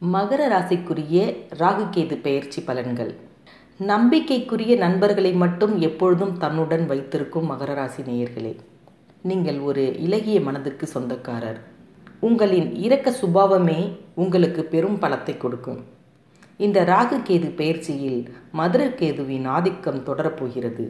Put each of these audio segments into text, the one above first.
மகர ராசிக்குரிய ராகுகேது பெயர்ச்சி பலன்கள் நம்பிக்கைக்குரிய நண்பர்களை மட்டும் எப்பொழுதும் தன்னுடன் வைத்திருக்கும் மகர ராசி நேயர்களே நீங்கள் ஒரு இலகிய மனதுக்கு சொந்தக்காரர் உங்களின் இரக்க சுபாவமே உங்களுக்கு பெரும் பலத்தை கொடுக்கும் இந்த ராகுகேது பெயர்ச்சியில் மதுரகேதுவின் ஆதிக்கம் தொடரப்போகிறது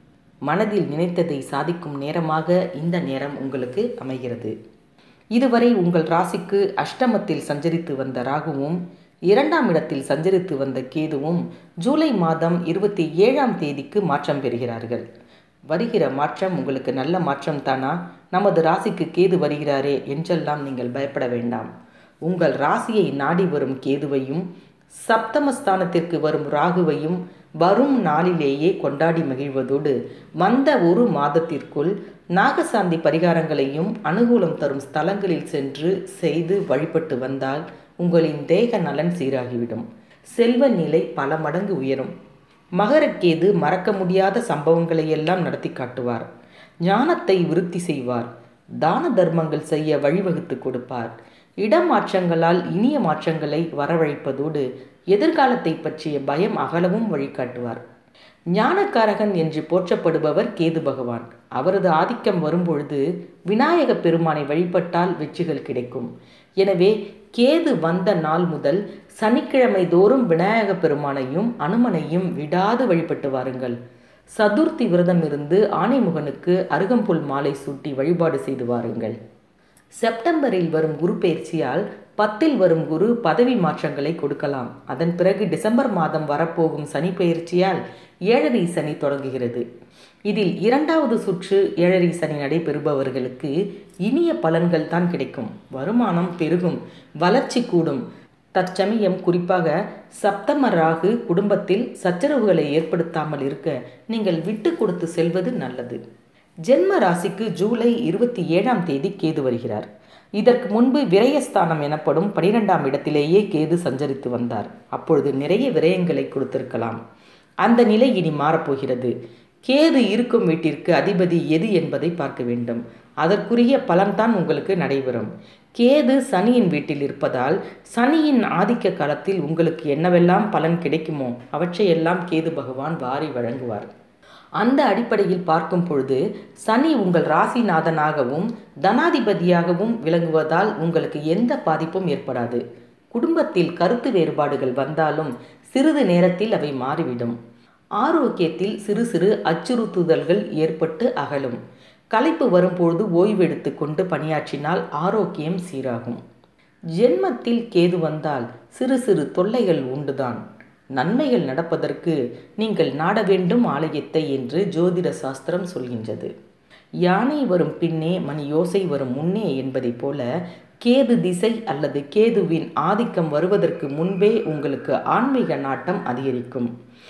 மனதில் நினைத்ததை சாதிக்கும் நேரமாக இந்த நேரம் உங்களுக்கு அமைகிறது இதுவரை உங்கள் ராசிக்கு அஷ்டமத்தில் சஞ்சரித்து வந்த ராகுவும் இரண்டாம் இடத்தில் சஞ்சரித்து வந்த கேதுவும் ஜூலை மாதம் இருபத்தி ஏழாம் தேதிக்கு மாற்றம் பெறுகிறார்கள் வருகிற மாற்றம் உங்களுக்கு நல்ல மாற்றம் தானா நமது ராசிக்கு கேது வருகிறாரே என்றெல்லாம் நீங்கள் பயப்பட வேண்டாம் உங்கள் ராசியை நாடி வரும் கேதுவையும் சப்தமஸ்தானத்திற்கு வரும் ராகுவையும் வரும் நாளிலேயே கொண்டாடி மகிழ்வதோடு வந்த ஒரு மாதத்திற்குள் நாகசாந்தி பரிகாரங்களையும் அனுகூலம் தரும் ஸ்தலங்களில் சென்று செய்து வழிபட்டு வந்தால் உங்களின் தேக நலன் சீராகிவிடும் செல்வ நிலை பல மடங்கு உயரும் மகரக்கேது மறக்க முடியாத சம்பவங்களை எல்லாம் நடத்தி காட்டுவார் ஞானத்தை விருத்தி செய்வார் தான தர்மங்கள் செய்ய வழிவகுத்து கொடுப்பார் இடமாற்றங்களால் இனிய மாற்றங்களை வரவழைப்பதோடு எதிர்காலத்தை பற்றிய பயம் அகலவும் வழிகாட்டுவார் ஞானக்காரகன் என்று போற்றப்படுபவர் கேது பகவான் அவரது ஆதிக்கம் வரும்பொழுது விநாயக பெருமானை வழிபட்டால் வெற்றிகள் கிடைக்கும் எனவே கேது வந்த நாள் முதல் சனிக்கிழமை தோறும் விநாயக பெருமானையும் அனுமனையும் விடாது வழிபட்டு வாருங்கள் சதுர்த்தி விரதம் இருந்து ஆணைமுகனுக்கு அருகம்புல் மாலை சூட்டி வழிபாடு செய்து வாருங்கள் செப்டம்பரில் வரும் குரு பயிற்சியால் பத்தில் வரும் குரு பதவி மாற்றங்களை கொடுக்கலாம் அதன் பிறகு டிசம்பர் மாதம் வரப்போகும் சனி பயிற்சியால் ஏழரை சனி தொடங்குகிறது இதில் இரண்டாவது சுற்று ஏழரை சனி நடைபெறுபவர்களுக்கு இனிய பலன்கள் தான் கிடைக்கும் வருமானம் பெருகும் வளர்ச்சி கூடும் தற்சமயம் குறிப்பாக சப்தம ராகு குடும்பத்தில் சச்சரவுகளை ஏற்படுத்தாமல் இருக்க நீங்கள் விட்டு கொடுத்து செல்வது நல்லது ஜென்ம ராசிக்கு ஜூலை இருபத்தி ஏழாம் தேதி கேது வருகிறார் இதற்கு முன்பு விரயஸ்தானம் எனப்படும் பனிரெண்டாம் இடத்திலேயே கேது சஞ்சரித்து வந்தார் அப்பொழுது நிறைய விரயங்களை கொடுத்திருக்கலாம் அந்த நிலை இனி மாறப்போகிறது கேது இருக்கும் வீட்டிற்கு அதிபதி எது என்பதை பார்க்க வேண்டும் அதற்குரிய பலன்தான் உங்களுக்கு நடைபெறும் கேது சனியின் வீட்டில் இருப்பதால் சனியின் ஆதிக்க காலத்தில் உங்களுக்கு என்னவெல்லாம் பலன் கிடைக்குமோ அவற்றையெல்லாம் கேது பகவான் வாரி வழங்குவார் அந்த அடிப்படையில் பார்க்கும் பொழுது சனி உங்கள் ராசிநாதனாகவும் தனாதிபதியாகவும் விளங்குவதால் உங்களுக்கு எந்த பாதிப்பும் ஏற்படாது குடும்பத்தில் கருத்து வேறுபாடுகள் வந்தாலும் சிறிது நேரத்தில் அவை மாறிவிடும் ஆரோக்கியத்தில் சிறு சிறு அச்சுறுத்துதல்கள் ஏற்பட்டு அகலும் களைப்பு வரும்பொழுது ஓய்வெடுத்து கொண்டு பணியாற்றினால் ஆரோக்கியம் சீராகும் ஜென்மத்தில் கேது வந்தால் சிறு சிறு தொல்லைகள் உண்டுதான் நன்மைகள் நடப்பதற்கு நீங்கள் நாட வேண்டும் ஆலயத்தை என்று ஜோதிட சாஸ்திரம் சொல்கின்றது யானை வரும் பின்னே மணி யோசை வரும் முன்னே என்பதைப் போல கேது திசை அல்லது கேதுவின் ஆதிக்கம் வருவதற்கு முன்பே உங்களுக்கு ஆன்மீக நாட்டம் அதிகரிக்கும்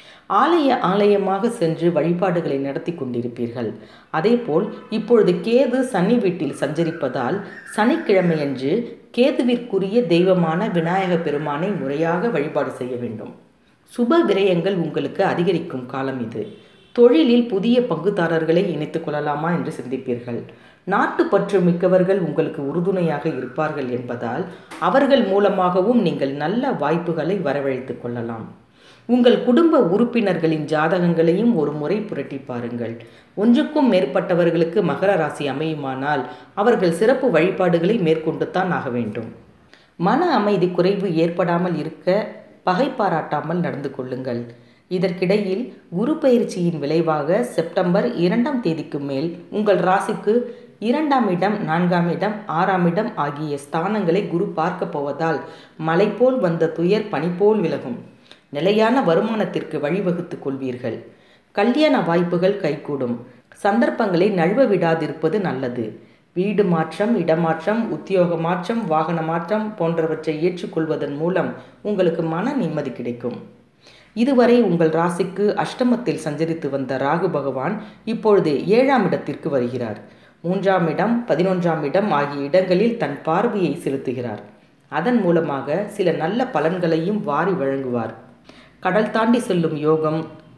ஆலய ஆலயமாக சென்று வழிபாடுகளை நடத்தி கொண்டிருப்பீர்கள் அதேபோல் இப்பொழுது கேது சனி வீட்டில் சஞ்சரிப்பதால் சனிக்கிழமையன்று கேதுவிற்குரிய தெய்வமான விநாயக பெருமானை முறையாக வழிபாடு செய்ய வேண்டும் சுப விரயங்கள் உங்களுக்கு அதிகரிக்கும் காலம் இது தொழிலில் புதிய பங்குதாரர்களை இணைத்துக் கொள்ளலாமா என்று சிந்திப்பீர்கள் நாட்டு பற்று மிக்கவர்கள் உங்களுக்கு உறுதுணையாக இருப்பார்கள் என்பதால் அவர்கள் மூலமாகவும் நீங்கள் நல்ல வாய்ப்புகளை வரவழைத்துக் கொள்ளலாம் உங்கள் குடும்ப உறுப்பினர்களின் ஜாதகங்களையும் ஒரு முறை புரட்டி பாருங்கள் ஒன்றுக்கும் மேற்பட்டவர்களுக்கு மகர ராசி அமையுமானால் அவர்கள் சிறப்பு வழிபாடுகளை மேற்கொண்டு தான் ஆக வேண்டும் மன அமைதி குறைவு ஏற்படாமல் இருக்க பகை பாராட்டாமல் நடந்து கொள்ளுங்கள் இதற்கிடையில் குரு பயிற்சியின் விளைவாக செப்டம்பர் இரண்டாம் தேதிக்கு மேல் உங்கள் ராசிக்கு இரண்டாம் இடம் நான்காம் இடம் ஆறாம் இடம் ஆகிய ஸ்தானங்களை குரு பார்க்க போவதால் மலை போல் வந்த துயர் பனி போல் விலகும் நிலையான வருமானத்திற்கு வழிவகுத்து கொள்வீர்கள் கல்யாண வாய்ப்புகள் கைகூடும் சந்தர்ப்பங்களை நழுவ விடாதிருப்பது நல்லது வீடு மாற்றம் இடமாற்றம் உத்தியோக மாற்றம் வாகன மாற்றம் போன்றவற்றை ஏற்றுக்கொள்வதன் மூலம் உங்களுக்கு மன நிம்மதி கிடைக்கும் இதுவரை உங்கள் ராசிக்கு அஷ்டமத்தில் சஞ்சரித்து வந்த ராகு பகவான் இப்பொழுது ஏழாம் இடத்திற்கு வருகிறார் மூன்றாம் இடம் பதினொன்றாம் இடம் ஆகிய இடங்களில் தன் பார்வையை செலுத்துகிறார் அதன் மூலமாக சில நல்ல பலன்களையும் வாரி வழங்குவார் கடல் தாண்டி செல்லும் யோகம்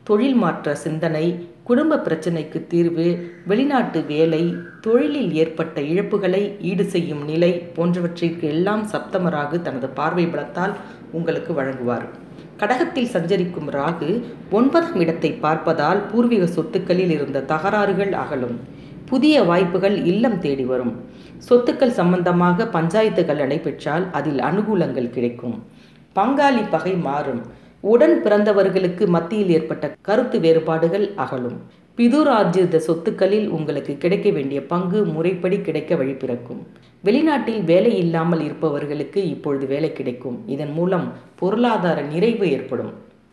தொழில் மாற்ற சிந்தனை குடும்ப பிரச்சனைக்கு தீர்வு வெளிநாட்டு வேலை தொழிலில் ஏற்பட்ட இழப்புகளை ஈடு செய்யும் நிலை போன்றவற்றிற்கு எல்லாம் சப்தம ராகு தனது பார்வை பலத்தால் உங்களுக்கு வழங்குவார் கடகத்தில் சஞ்சரிக்கும் ராகு ஒன்பதாம் இடத்தை பார்ப்பதால் பூர்வீக சொத்துக்களில் இருந்த தகராறுகள் அகலும் புதிய வாய்ப்புகள் இல்லம் தேடி வரும் சொத்துக்கள் சம்பந்தமாக பஞ்சாயத்துகள் நடைபெற்றால் அதில் அனுகூலங்கள் கிடைக்கும் பங்காளி பகை மாறும் உடன் பிறந்தவர்களுக்கு மத்தியில் ஏற்பட்ட கருத்து வேறுபாடுகள் அகலும் பிதுராஜ்யத சொத்துக்களில் உங்களுக்கு கிடைக்க வேண்டிய பங்கு முறைப்படி கிடைக்க வழி பிறக்கும் வெளிநாட்டில் வேலை இல்லாமல் இருப்பவர்களுக்கு இப்பொழுது வேலை கிடைக்கும் இதன் மூலம் பொருளாதார நிறைவு ஏற்படும்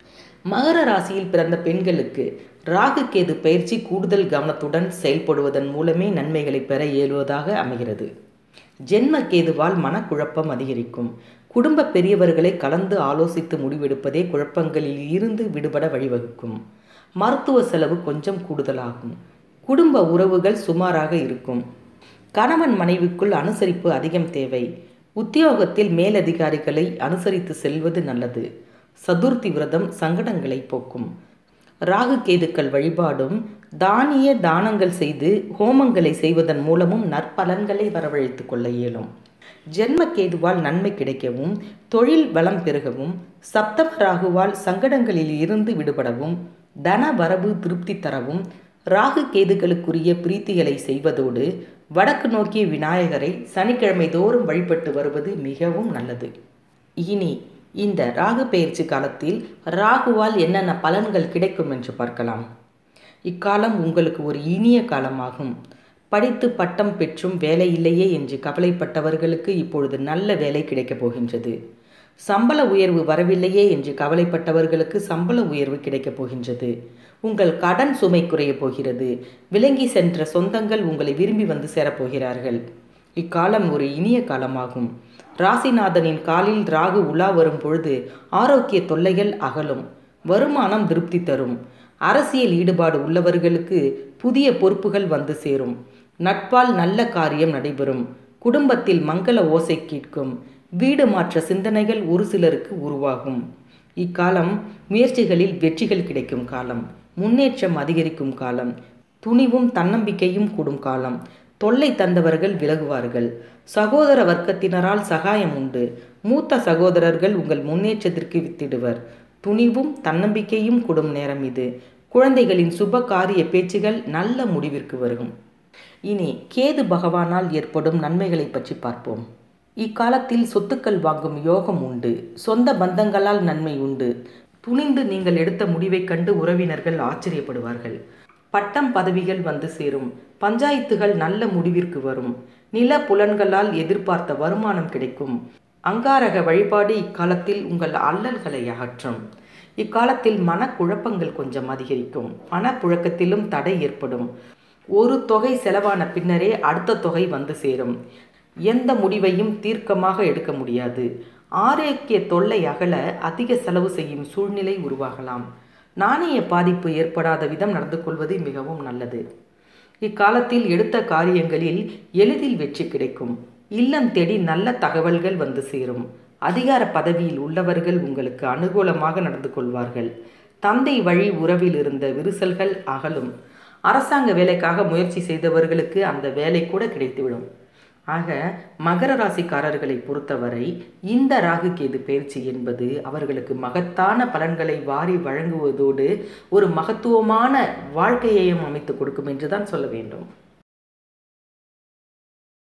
மகர ராசியில் பிறந்த பெண்களுக்கு ராகு கேது பயிற்சி கூடுதல் கவனத்துடன் செயல்படுவதன் மூலமே நன்மைகளை பெற இயலுவதாக அமைகிறது ஜென்ம கேதுவால் மனக்குழப்பம் அதிகரிக்கும் குடும்ப பெரியவர்களை கலந்து ஆலோசித்து முடிவெடுப்பதே குழப்பங்களில் இருந்து விடுபட வழிவகுக்கும் மருத்துவ செலவு கொஞ்சம் கூடுதலாகும் குடும்ப உறவுகள் சுமாராக இருக்கும் கணவன் மனைவிக்குள் அனுசரிப்பு அதிகம் தேவை உத்தியோகத்தில் மேலதிகாரிகளை அனுசரித்து செல்வது நல்லது சதுர்த்தி விரதம் சங்கடங்களை போக்கும் ராகு கேதுக்கள் வழிபாடும் தானிய தானங்கள் செய்து ஹோமங்களை செய்வதன் மூலமும் நற்பலன்களை வரவழைத்து கொள்ள இயலும் ஜென்ம கேதுவால் நன்மை கிடைக்கவும் தொழில் வளம் பெருகவும் சப்தம ராகுவால் சங்கடங்களில் இருந்து விடுபடவும் தன வரவு திருப்தி தரவும் ராகு கேதுகளுக்குரிய பிரீத்திகளை செய்வதோடு வடக்கு நோக்கிய விநாயகரை சனிக்கிழமை தோறும் வழிபட்டு வருவது மிகவும் நல்லது இனி இந்த ராகு பெயர்ச்சி காலத்தில் ராகுவால் என்னென்ன பலன்கள் கிடைக்கும் என்று பார்க்கலாம் இக்காலம் உங்களுக்கு ஒரு இனிய காலமாகும் படித்து பட்டம் பெற்றும் வேலை இல்லையே என்று கவலைப்பட்டவர்களுக்கு இப்பொழுது நல்ல வேலை கிடைக்கப் போகின்றது சம்பள உயர்வு வரவில்லையே என்று கவலைப்பட்டவர்களுக்கு சம்பள உயர்வு கிடைக்கப் போகின்றது உங்கள் கடன் சுமை குறையப் போகிறது விலங்கி சென்ற சொந்தங்கள் உங்களை விரும்பி வந்து சேரப்போகிறார்கள் இக்காலம் ஒரு இனிய காலமாகும் ராசிநாதனின் காலில் ராகு உலா வரும் பொழுது ஆரோக்கிய தொல்லைகள் அகலும் வருமானம் திருப்தி தரும் அரசியல் ஈடுபாடு உள்ளவர்களுக்கு புதிய பொறுப்புகள் வந்து சேரும் நட்பால் நல்ல காரியம் நடைபெறும் குடும்பத்தில் மங்கள ஓசை கேட்கும் வீடு மாற்ற சிந்தனைகள் ஒரு சிலருக்கு உருவாகும் இக்காலம் முயற்சிகளில் வெற்றிகள் கிடைக்கும் காலம் முன்னேற்றம் அதிகரிக்கும் காலம் துணிவும் தன்னம்பிக்கையும் கூடும் காலம் தொல்லை தந்தவர்கள் விலகுவார்கள் சகோதர வர்க்கத்தினரால் சகாயம் உண்டு மூத்த சகோதரர்கள் உங்கள் முன்னேற்றத்திற்கு வித்திடுவர் துணிவும் தன்னம்பிக்கையும் கூடும் நேரம் இது குழந்தைகளின் சுப காரிய பேச்சுகள் நல்ல முடிவிற்கு வரும் இனி கேது பகவானால் ஏற்படும் நன்மைகளை பற்றி பார்ப்போம் இக்காலத்தில் சொத்துக்கள் வாங்கும் யோகம் உண்டு சொந்த பந்தங்களால் நன்மை உண்டு துணிந்து நீங்கள் எடுத்த முடிவைக் கண்டு உறவினர்கள் ஆச்சரியப்படுவார்கள் பட்டம் பதவிகள் வந்து சேரும் பஞ்சாயத்துகள் நல்ல முடிவிற்கு வரும் நில புலன்களால் எதிர்பார்த்த வருமானம் கிடைக்கும் அங்காரக வழிபாடு இக்காலத்தில் உங்கள் அல்லல்களை அகற்றும் இக்காலத்தில் மனக்குழப்பங்கள் கொஞ்சம் அதிகரிக்கும் மனப்புழக்கத்திலும் தடை ஏற்படும் ஒரு தொகை செலவான பின்னரே அடுத்த தொகை வந்து சேரும் எந்த முடிவையும் தீர்க்கமாக எடுக்க முடியாது ஆரோக்கிய தொல்லை அகல அதிக செலவு செய்யும் சூழ்நிலை உருவாகலாம் நாணய பாதிப்பு ஏற்படாத விதம் நடந்து கொள்வது மிகவும் நல்லது இக்காலத்தில் எடுத்த காரியங்களில் எளிதில் வெற்றி கிடைக்கும் இல்லம் தேடி நல்ல தகவல்கள் வந்து சேரும் அதிகார பதவியில் உள்ளவர்கள் உங்களுக்கு அனுகூலமாக நடந்து கொள்வார்கள் தந்தை வழி உறவில் இருந்த விரிசல்கள் அகலும் அரசாங்க வேலைக்காக முயற்சி செய்தவர்களுக்கு அந்த வேலை கூட கிடைத்துவிடும் ஆக மகர ராசிக்காரர்களை பொறுத்தவரை இந்த ராகு கேது பயிற்சி என்பது அவர்களுக்கு மகத்தான பலன்களை வாரி வழங்குவதோடு ஒரு மகத்துவமான வாழ்க்கையையும் அமைத்து கொடுக்கும் என்று தான் சொல்ல வேண்டும்